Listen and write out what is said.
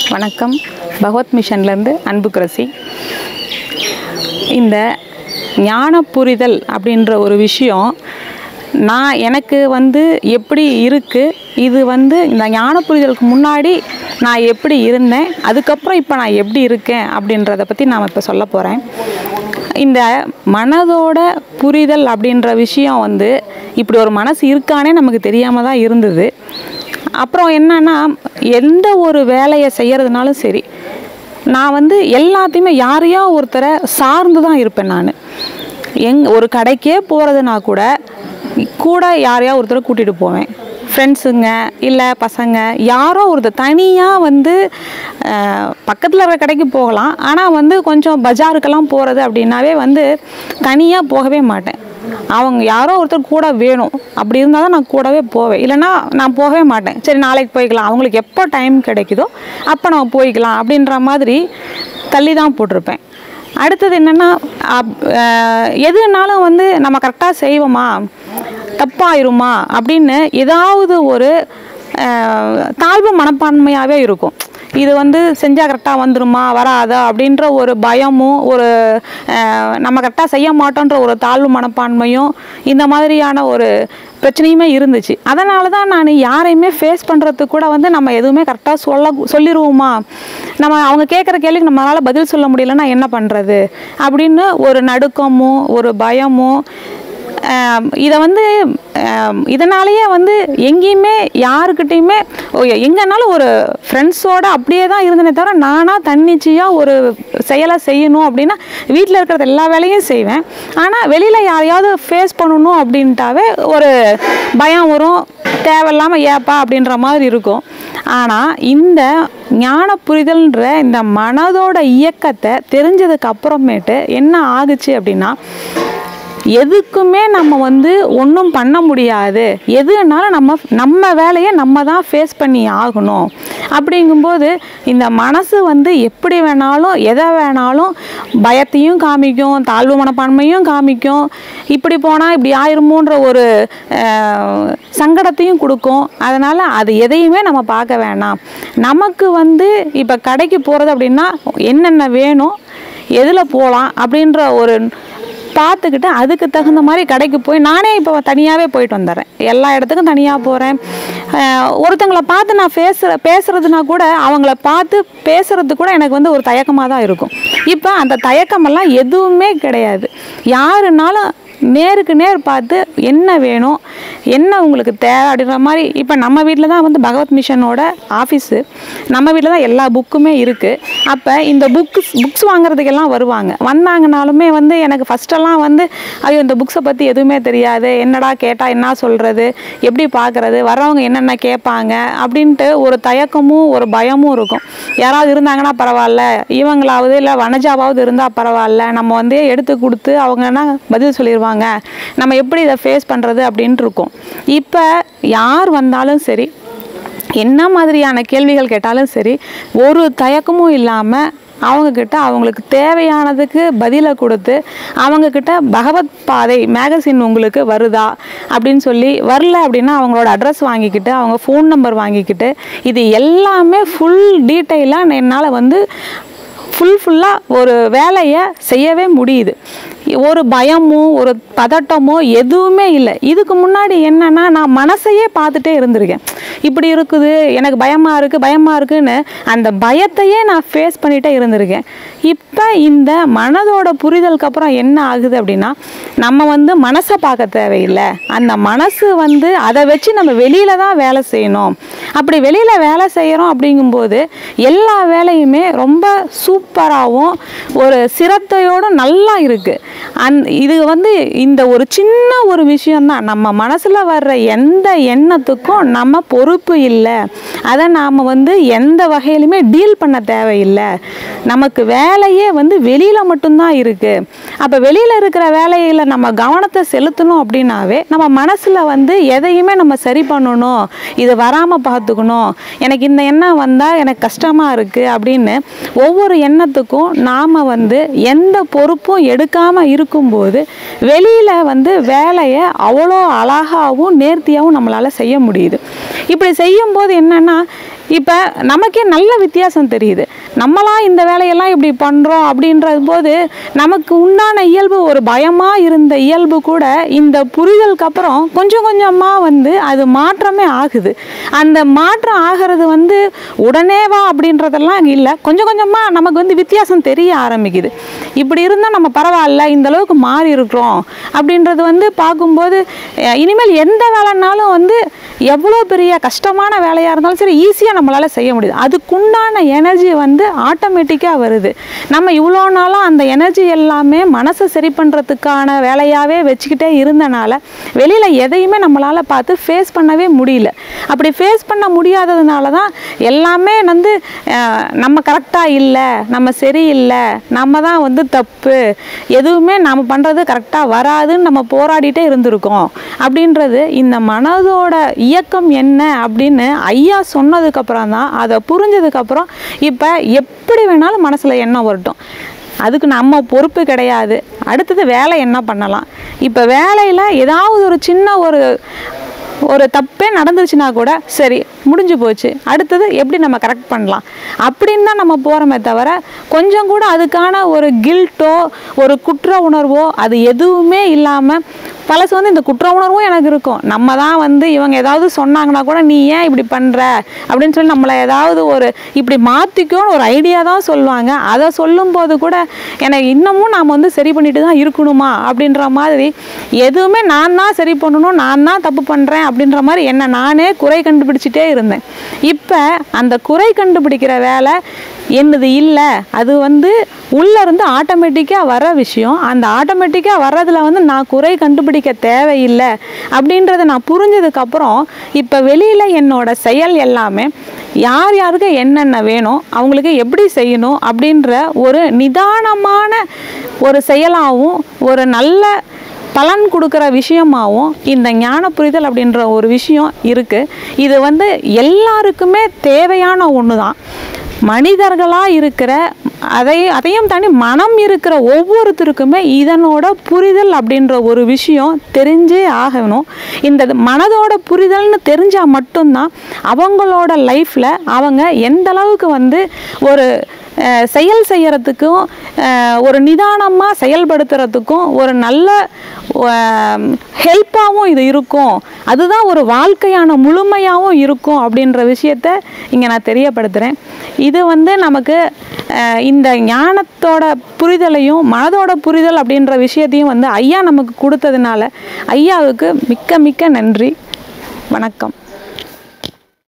வணக்கம் பகவத் மிஷன்லேருந்து அன்புக்கரசி இந்த ஞான புரிதல் அப்படின்ற ஒரு விஷயம் நான் எனக்கு வந்து எப்படி இருக்குது இது வந்து இந்த ஞான புரிதலுக்கு முன்னாடி நான் எப்படி இருந்தேன் அதுக்கப்புறம் இப்போ நான் எப்படி இருக்கேன் அப்படின்றத பற்றி நான் இப்போ சொல்ல போகிறேன் இந்த மனதோட புரிதல் அப்படின்ற விஷயம் வந்து இப்படி ஒரு மனசு இருக்கானே நமக்கு தெரியாமல் தான் இருந்தது அப்புறம் என்னன்னா எந்த ஒரு வேலையை செய்கிறதுனாலும் சரி நான் வந்து எல்லாத்தையுமே யாரையோ ஒருத்தரை சார்ந்து தான் இருப்பேன் நான் எங் ஒரு கடைக்கே போகிறதுனா கூட கூட யாரையா ஒருத்தரை கூட்டிகிட்டு போவேன் ஃப்ரெண்ட்ஸுங்க இல்லை பசங்க யாரோ ஒருத்தர் தனியாக வந்து பக்கத்தில் இருக்கிற கடைக்கு போகலாம் ஆனால் வந்து கொஞ்சம் பஜாருக்கெல்லாம் போகிறது அப்படின்னாவே வந்து தனியாக போகவே மாட்டேன் அவங்க யாரோ ஒருத்தர் கூட வேணும் அப்படி இருந்தால் தான் நான் கூடவே போவேன் இல்லைன்னா நான் போகவே மாட்டேன் சரி நாளைக்கு போய்க்கலாம் அவங்களுக்கு எப்போ டைம் கிடைக்குதோ அப்போ நம்ம போய்க்கலாம் அப்படின்ற மாதிரி தள்ளி தான் போட்டிருப்பேன் அடுத்தது என்னென்னா எதுனாலும் வந்து நம்ம கரெக்டாக செய்வோமா தப்பாயிருமா அப்படின்னு ஏதாவது ஒரு அஹ், தாழ்வு மனப்பான்மையாகவே இருக்கும் இது வந்து செஞ்சால் கரெக்டாக வந்துருமா வராதா அப்படின்ற ஒரு பயமும் ஒரு அஹ், நம்ம கரெக்டாக செய்ய மாட்டோன்ற ஒரு தாழ்வு மனப்பான்மையும் இந்த மாதிரியான ஒரு பிரச்சனையுமே இருந்துச்சு அதனால தான் நான் யாரையுமே ஃபேஸ் பண்ணுறதுக்கு கூட வந்து நம்ம எதுவுமே கரெக்டாக சொல்ல சொல்லிடுவோமா நம்ம அவங்க கேட்குற கேள்விக்கு நம்மளால் பதில் சொல்ல முடியலன்னா என்ன பண்ணுறது அப்படின்னு ஒரு நடுக்கமும் ஒரு பயமும் ஆம், இதை வந்து ஆம், இதனாலேயே வந்து எங்கேயுமே யாருக்கிட்டேயுமே ஓ, எங்கேனாலும் ஒரு ஃப்ரெண்ட்ஸோட அப்படியே தான் இருந்தனே தவிர நானாக தன்னிச்சையாக ஒரு செயலை செய்யணும் அப்படின்னா வீட்டில் இருக்கிறது எல்லா வேலையும் செய்வேன் ஆனால் வெளியில் யாரையாவது ஃபேஸ் பண்ணணும் அப்படின்ட்டாவே ஒரு பயம் வரும் தேவையில்லாமல் ஏப்பா அப்படின்ற மாதிரி இருக்கும் ஆனால் இந்த ஞான புரிதல்ன்ற இந்த மனதோட இயக்கத்தை தெரிஞ்சதுக்கு அப்புறமேட்டு என்ன ஆகுச்சு அப்படின்னா எதுக்குமே நம்ம வந்து ஒன்றும் பண்ண முடியாது எதுனாலும் நம்ம நம்ம வேலையை நம்ம தான் ஃபேஸ் பண்ணி ஆகணும் அப்படிங்கும்போது இந்த மனசு வந்து எப்படி வேணாலும் எதை வேணாலும் பயத்தையும் காமிக்கும் தாழ்வு மனப்பான்மையும் காமிக்கும் இப்படி போனால் இப்படி ஆயிருமோன்ற ஒரு அஹ், சங்கடத்தையும் கொடுக்கும் அதனால் அது எதையுமே நம்ம பார்க்க வேணாம் நமக்கு வந்து இப்போ கடைக்கு போகிறது அப்படின்னா என்னென்ன வேணும் எதில் போகலாம் அப்படின்ற ஒரு பார்த்துக்கிட்டு அதுக்கு தகுந்த மாதிரி கடைக்கு போய் நானே இப்போ தனியாகவே போயிட்டு வந்துடுறேன் எல்லா இடத்துக்கும் தனியாக போகிறேன் ஒருத்தங்களை பார்த்து நான் பேசுகிற பேசுகிறதுனா கூட அவங்கள பார்த்து பேசுறது கூட எனக்கு வந்து ஒரு தயக்கமாக தான் இருக்கும் இப்போ அந்த தயக்கமெல்லாம் எதுவுமே கிடையாது யாருனாலும் நேருக்கு நேர் பார்த்து என்ன வேணும் என்ன உங்களுக்கு தேவை அப்படின்ற மாதிரி இப்போ நம்ம வீட்டில் தான் வந்து பகவத் மிஷனோட ஆஃபீஸு நம்ம வீட்டில் தான் எல்லா புக்குமே இருக்குது அப்போ இந்த புக்ஸ் புக்ஸ் வாங்குறதுக்கெல்லாம் வருவாங்க வந்தாங்கனாலுமே வந்து எனக்கு ஃபஸ்ட்டெல்லாம் வந்து ஐயோ இந்த புக்ஸை பற்றி எதுவுமே தெரியாது என்னடா கேட்டால் என்ன சொல்கிறது எப்படி பார்க்குறது வர்றவங்க என்னென்ன கேட்பாங்க அப்படின்ட்டு ஒரு தயக்கமும் ஒரு பயமும் இருக்கும் யாராவது இருந்தாங்கன்னா பரவாயில்ல இவங்களாவது இல்லை வனஜாவாவது இருந்தால் பரவாயில்ல நம்ம வந்து எடுத்து கொடுத்து அவங்கன்னா பதில் சொல்லிடுவாங்க நம்ம எப்படி இதை ஃபேஸ் பண்ணுறது அப்படின்ட்டு இருக்கும் இப்போ யார் வந்தாலும் சரி என்ன மாதிரியான கேள்விகள் கேட்டாலும் சரி ஒரு தயக்கமும் இல்லாமல் அவங்கக்கிட்ட அவங்களுக்கு தேவையானதுக்கு பதிலை கொடுத்து அவங்கக்கிட்ட பகவத் பாதை மேகசின் உங்களுக்கு வருதா அப்படின்னு சொல்லி வரல அப்படின்னா அவங்களோட அட்ரஸ் வாங்கிக்கிட்டு அவங்க ஃபோன் நம்பர் வாங்கிக்கிட்டு இது எல்லாமே ஃபுல் டீட்டெயிலாக என்னால் வந்து ஃபுல் ஃபுல்லாக ஒரு வேலையை செய்யவே முடியுது ஒரு பயமோ ஒரு பதட்டமோ எதுவுமே இல்லை இதுக்கு முன்னாடி என்னன்னா நான் மனசையே பார்த்துட்டே இருந்திருக்கேன் இப்படி இருக்குது எனக்கு பயமாக இருக்குது பயமாக இருக்குன்னு அந்த பயத்தையே நான் ஃபேஸ் பண்ணிகிட்டே இருந்திருக்கேன் இப்போ இந்த மனதோட புரிதலுக்கு அப்புறம் என்ன ஆகுது அப்படின்னா நம்ம வந்து மனசை பார்க்க தேவையில்லை அந்த மனசு வந்து அதை வச்சு நம்ம வெளியில தான் வேலை செய்யணும் அப்படி வெளியில் வேலை செய்கிறோம் அப்படிங்கும்போது எல்லா வேலையுமே ரொம்ப சூப்பராகவும் ஒரு சிரத்தையோடும் நல்லா இருக்குது அந் இது வந்து இந்த ஒரு சின்ன ஒரு விஷயம்தான் நம்ம மனசில் வர்ற எந்த எண்ணத்துக்கும் நம்ம பொறுப்பு இல்லை அதை நாம் வந்து எந்த வகையிலுமே டீல் பண்ண தேவையில்லை நமக்கு வேலையே வந்து வெளியில் மட்டும்தான் இருக்குது அப்போ வெளியில் இருக்கிற வேலையில் நம்ம கவனத்தை செலுத்தணும் அப்படின்னாவே நம்ம மனசில் வந்து எதையுமே நம்ம சரி பண்ணணும் இது வராமல் பார்த்துக்கணும் எனக்கு இந்த எண்ணம் வந்தால் எனக்கு கஷ்டமாக இருக்குது அப்படின்னு ஒவ்வொரு எண்ணத்துக்கும் நாம் வந்து எந்த பொறுப்பும் எடுக்காமல் இருக்கும்போது வெளியில் வந்து வேலையை அவ்வளோ அழகாகவும் நேர்த்தியாகவும் நம்மளால் செய்ய முடியுது இப்படி செய்யும்போது என்னென்னா இப்போ நமக்கே நல்ல வித்தியாசம் தெரியுது நம்மளா இந்த வேலையெல்லாம் இப்படி பண்ணுறோம் அப்படின்றது போது நமக்கு உண்டான இயல்பு ஒரு பயமாக இருந்த இயல்பு கூட இந்த புரிதலுக்கு அப்புறம் கொஞ்சம் கொஞ்சமாக வந்து அது மாற்றமே ஆகுது அந்த மாற்றம் ஆகிறது வந்து உடனேவா அப்படின்றதெல்லாம் இல்லை கொஞ்சம் கொஞ்சமாக நமக்கு வந்து வித்தியாசம் தெரிய ஆரம்பிக்குது இப்படி இருந்தால் நம்ம பரவாயில்ல இந்த அளவுக்கு மாறி இருக்கிறோம் அப்படின்றது வந்து பார்க்கும்போது அஹ், இனிமேல் எந்த வேலைனாலும் வந்து எவ்வளோ பெரிய கஷ்டமான வேலையாக இருந்தாலும் சரி ஈஸியாக நம்மளால் செய்ய முடியுது அதுக்குண்டான எனர்ஜி வந்து ஆட்டோமேட்டிக்காக வருது நம்ம இவ்வளோ நாளும் அந்த எனர்ஜி எல்லாமே மனசை சரி பண்ணுறதுக்கான வேலையாகவே வச்சுக்கிட்டே இருந்தனால வெளியில் எதையுமே நம்மளால் பார்த்து ஃபேஸ் பண்ணவே முடியல அப்படி ஃபேஸ் பண்ண முடியாததுனால தான் எல்லாமே வந்து அஹ், நம்ம கரெக்டாக இல்லை நம்ம சரியில்லை நம்ம தான் வந்து தப்பு எதுவுமே நம்ம பண்ணுறது கரெக்டாக வராதுன்னு நம்ம போராடிட்டே இருந்திருக்கோம் அப்படின்றது இந்த மனதோட இயக்கம் என்ன அப்படின்னு ஐயா சொன்னதுக்கப்புறம் தான் அதை புரிஞ்சதுக்கப்புறம் இப்போ எப்படி வேணாலும் மனசில் எண்ணம் வரட்டும் அதுக்கு நம்ம பொறுப்பு கிடையாது அடுத்தது வேலை என்ன பண்ணலாம் இப்போ வேலையில் ஏதாவது ஒரு சின்ன ஒரு ஒரு தப்பே நடந்துருச்சுன்னா கூட சரி முடிஞ்சு போச்சு அடுத்தது எப்படி நம்ம கரெக்ட் பண்ணலாம் அப்படின்னு தான் நம்ம போகிறோமே தவிர கொஞ்சம் கூட அதுக்கான ஒரு கில்ட்டோ ஒரு குற்ற உணர்வோ அது எதுவுமே இல்லாமல் பழசு வந்து இந்த குற்ற உணர்வும் எனக்கு இருக்கும் நம்ம தான் வந்து இவங்க ஏதாவது சொன்னாங்கன்னா கூட நீ ஏன் இப்படி பண்ணுற அப்படின்னு சொல்லி நம்மளை ஏதாவது ஒரு இப்படி மாற்றிக்கோன்னு ஒரு ஐடியா தான் சொல்லுவாங்க அதை சொல்லும்போது கூட எனக்கு இன்னமும் நாம் வந்து சரி பண்ணிட்டு தான் இருக்கணுமா அப்படின்ற மாதிரி எதுவுமே நான் தான் சரி பண்ணணும் நான் தான் தப்பு பண்ணுறேன் அப்படின்ற மாதிரி என்னை நானே குறை கண்டுபிடிச்சிட்டே இருந்தேன் இப்போ அந்த குறை கண்டுபிடிக்கிற வேலை என்னது இல்லை அது வந்து உள்ளே இருந்து ஆட்டோமேட்டிக்காக வர விஷயம் அந்த ஆட்டோமேட்டிக்காக வர்றதுல வந்து நான் குறை கண்டுபிடிக்க தேவையில்லை அப்படின்றத நான் புரிஞ்சதுக்கப்புறம் இப்போ வெளியில் என்னோட செயல் எல்லாமே யார் யாருக்கு என்னென்ன வேணும் அவங்களுக்கு எப்படி செய்யணும் அப்படின்ற ஒரு நிதானமான ஒரு செயலாகவும் ஒரு நல்ல பலன் கொடுக்குற விஷயமாகவும் இந்த ஞான புரிதல் அப்படின்ற ஒரு விஷயம் இருக்குது இது வந்து எல்லாருக்குமே தேவையான ஒன்று தான் மனிதர்களாக இருக்கிற அதை அதையும் தாண்டி மனம் இருக்கிற ஒவ்வொருத்தருக்குமே இதனோட புரிதல் அப்படின்ற ஒரு விஷயம் தெரிஞ்சே ஆகணும் இந்த இது மனதோட புரிதல்னு தெரிஞ்சால் மட்டும்தான் அவங்களோட லைஃப்பில் அவங்க எந்த அளவுக்கு வந்து ஒரு அஹ், செயல் செய்யறதுக்கும் அஹ், ஒரு நிதானமாக செயல்படுத்துறதுக்கும் ஒரு நல்ல ஹெல்ப்பாகவும் இது இருக்கும் அதுதான் ஒரு வாழ்க்கையான முழுமையாகவும் இருக்கும் அப்படின்ற விஷயத்த இங்கே நான் தெரியப்படுத்துகிறேன் இது வந்து நமக்கு அஹ், இந்த ஞானத்தோட புரிதலையும் மனதோட புரிதல் அப்படின்ற விஷயத்தையும் வந்து ஐயா நமக்கு கொடுத்ததுனால ஐயாவுக்கு மிக்க மிக்க நன்றி வணக்கம்